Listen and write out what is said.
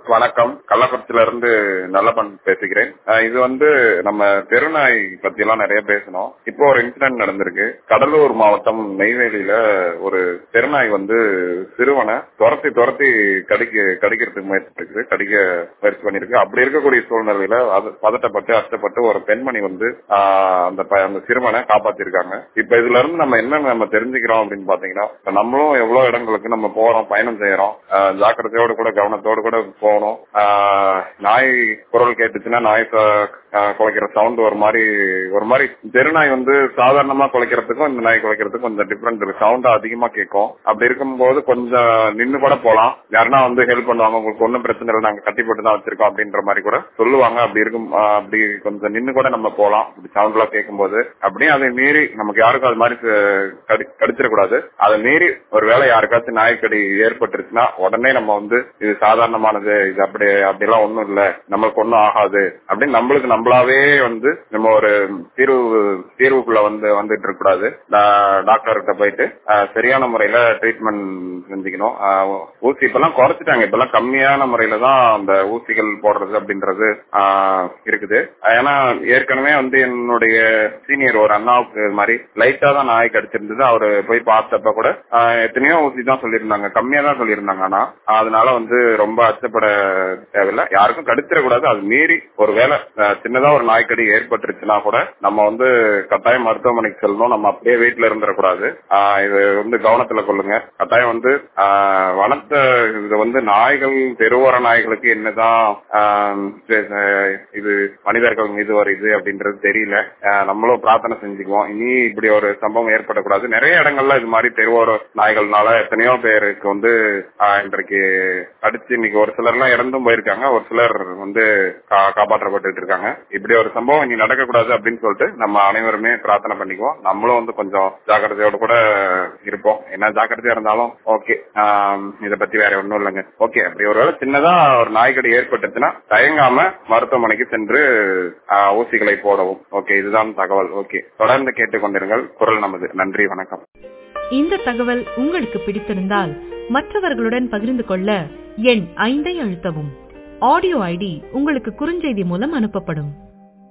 வணக்கம் கள்ளக்குறிச்சியில இருந்து நல்லப்பன் பேசுகிறேன் அஹ் இது வந்து நம்ம தெருநாய் பத்தி எல்லாம் நிறைய பேசணும் இப்போ ஒரு இன்சிடென்ட் நடந்திருக்கு கடலூர் மாவட்டம் நெய்வேலியில ஒரு தெருநாய் வந்து சிறுவனை துரத்தி துரத்தி கடிக்க கடிக்கிறதுக்கு முயற்சி இருக்குது கடிக்க முயற்சி பண்ணிருக்கு அப்படி இருக்கக்கூடிய சூழ்நிலையில அது பதட்டப்பட்டு அஷ்டப்பட்டு ஒரு பெண்மணி வந்து ஆஹ் அந்த ப- அந்த சிறுவனை காப்பாத்திருக்காங்க இப்ப இதுல இருந்து நம்ம என்ன நம்ம தெரிஞ்சுக்கிறோம் அப்படின்னு பாத்தீங்கன்னா இப்ப நம்மளும் எவ்வளவு இடங்களுக்கு நம்ம போறோம் பயணம் செய்யறோம் ஆஹ் ஜாக்கிரதையோடு கூட கவனத்தோடு கூட போகணும் ஆஹ் நாய் குரல் கேட்டுச்சுன்னா நாய் ச- ஆஹ் குலைக்கிற சவுண்ட் ஒரு மாதிரி ஒரு மாதிரி தெருநாய் வந்து சாதாரணமா குலைக்கிறதுக்கும் இந்த நாய் குலைக்கிறதுக்கும் கொஞ்சம் டிஃபரெண்ட் இருக்கு சவுண்ட் அதிகமா கேட்கும் அப்படி இருக்கும்போது கொஞ்சம் நின்னு கூட போலாம் யாருன்னா வந்து ஹெல்ப் பண்ணுவாங்க உங்களுக்கு ஒன்றும் பிரச்சனை இல்லை நாங்க கட்டி போட்டு தான் வச்சிருக்கோம் அப்படின்ற மாதிரி கூட சொல்லுவாங்க அப்படி இருக்கும் ஆஹ் அப்படி கொஞ்சம் நின்னு கூட நம்ம போலாம் அப்படி சவுண்ட் எல்லாம் கேட்கும்போது அப்படியே அதை மீறி நமக்கு யாருக்கும் அது மாதிரி அஹ், கடி- கடிச்சிடக்கூடாது அதை மீறி ஒரு வேளை யாருக்காச்சும் நாய்க்கடி ஏற்பட்டுருச்சுன்னா உடனே நம்ம வந்து இது சாதாரணமானது இது அப்படி அப்படிலாம் ஒண்ணும் இல்ல நம்மளுக்கு ஒண்ணும் ஆகாது அப்படின்னு நம்மளுக்கு நம்மளாவே வந்து நம்ம ஒரு தீர்வு தீர்வுக்குள்ள வந்து வந்துட்டு இருக்க கூடாது டாக்டர் கிட்ட போயிட்டு அஹ், சரியான முறையில ட்ரீட்மெண்ட் செஞ்சுக்கணும் அஹ், ஊசி இப்பெல்லாம் குறைச்சிட்டாங்க இப்பெல்லாம் கம்மியான முறையில தான் அந்த ஊசிகள் போடுறது அப்படின்றது அஹ், இருக்குது ஏன்னா ஏற்கனவே வந்து என்னுடைய சீனியர் ஒரு அண்ணாவுக்கு இது மாதிரி லைட்டா தான் நாய் கடிச்சிருந்தது அவரு போய் பார்த்தப்ப கூட ஆஹ், எத்தனையோ ஊசி தான் சொல்லியிருந்தாங்க கம்மியா தான் சொல்லியிருந்தாங்க ஆனா அதனால வந்து ரொம்ப அச்சப்பட தேவையில்லை யாருக்கும் கடிச்சிடக்கூடாது அது மீறி ஒரு வேலை சின்னதா ஒரு நாய்க்கடி ஏற்பட்டுருச்சுன்னா கூட நம்ம வந்து கட்டாயம் மருத்துவமனைக்கு செல்லணும் நம்ம அப்படியே வீட்டுல இருந்துடக்கூடாது ஆஹ், இது வந்து கவனத்துல கொள்ளுங்க கட்டாயம் வந்து ஆஹ், வனத்தை இது வந்து நாய்கள் தெருவோர நாய்களுக்கு என்னதான் ஆஹ், இது- இது மனிதர்கள் மீது ஒரு இது அப்படின்றது தெரியல ஆஹ், நம்மளும் பிரார்த்தனை செஞ்சுக்குவோம் இனி இப்படி ஒரு சம்பவம் ஏற்படக்கூடாது நிறைய இடங்கள்ல இது மாதிரி தெருவோர நாய்கள்னால எத்தனையோ பேருக்கு வந்து ஆஹ், இன்றைக்கு அடிச்சு இன்னைக்கு ஒரு சிலர் எல்லாம் இறந்தும் போயிருக்காங்க ஒரு சிலர் வந்து கா- காப்பாற்றப்பட்டு இருக்காங்க இப்படி ஒரு சம்பவம் இனி நடக்கக்கூடாது அப்படின்னு சொல்லிட்டு நம்ம அனைவருமே பிரார்த்தனை பண்ணிக்குவோம் நம்மளும் வந்து கொஞ்சம் ஜாக்கிரதையோட கூட இருப்போம் என்ன ஜாக்கிரதையா இருந்தாலும் ஓகே இத பத்தி வேற ஒண்ணும் இல்லைங்க ஓகே அப்படி ஒருவேளை சின்னதா ஒரு நாய்க்கடி ஏற்பட்டுச்சுன்னா தயங்காம மருத்துவமனைக்கு சென்று ஆஹ், ஊசிகளை போடவும் ஓகே இதுதான் தகவல் ஓகே தொடர்ந்து கேட்டுக்கொண்டிருங்கள் குரல் நமது நன்றி வணக்கம் இந்த தகவல் உங்களுக்கு பிடித்திருந்தால் மற்றவர்களுடன் பகிர்ந்து கொள்ள எண் ஐந்தை அழுத்தவும் ஆடியோ ஐடி உங்களுக்கு குறுஞ்செய்தி மூலம் அனுப்பப்படும்